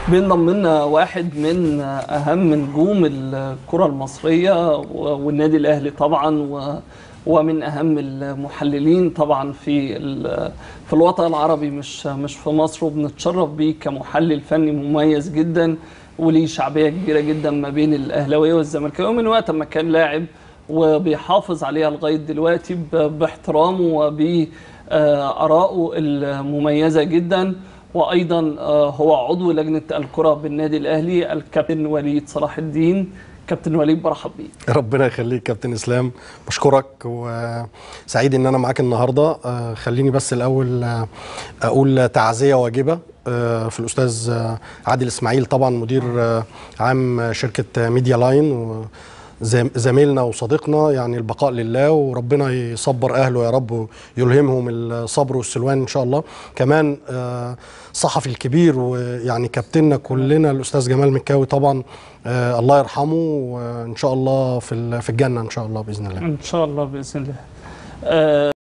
بينضم لنا واحد من اهم نجوم الكره المصريه والنادي الاهلي طبعا و ومن اهم المحللين طبعا في في الوطن العربي مش مش في مصر وبنتشرف بيه كمحلل فني مميز جدا وليه شعبيه كبيره جدا ما بين الاهلاويه والزملكاويه من وقت ما كان لاعب وبيحافظ عليها لغايه دلوقتي باحترامه وبارائه المميزه جدا وايضا هو عضو لجنه الكره بالنادي الاهلي الكابتن وليد صلاح الدين كابتن وليد برحب بيك ربنا يخليك كابتن اسلام بشكرك وسعيد ان انا معاك النهارده خليني بس الاول اقول تعزيه واجبه في الاستاذ عادل اسماعيل طبعا مدير عام شركه ميديا لاين زميلنا وصديقنا يعني البقاء لله وربنا يصبر اهله يا رب ويلهمهم الصبر والسلوان ان شاء الله كمان صحفي الكبير ويعني كابتننا كلنا الاستاذ جمال مكاوي طبعا الله يرحمه وان شاء الله في في الجنه ان شاء الله باذن الله ان شاء الله باذن الله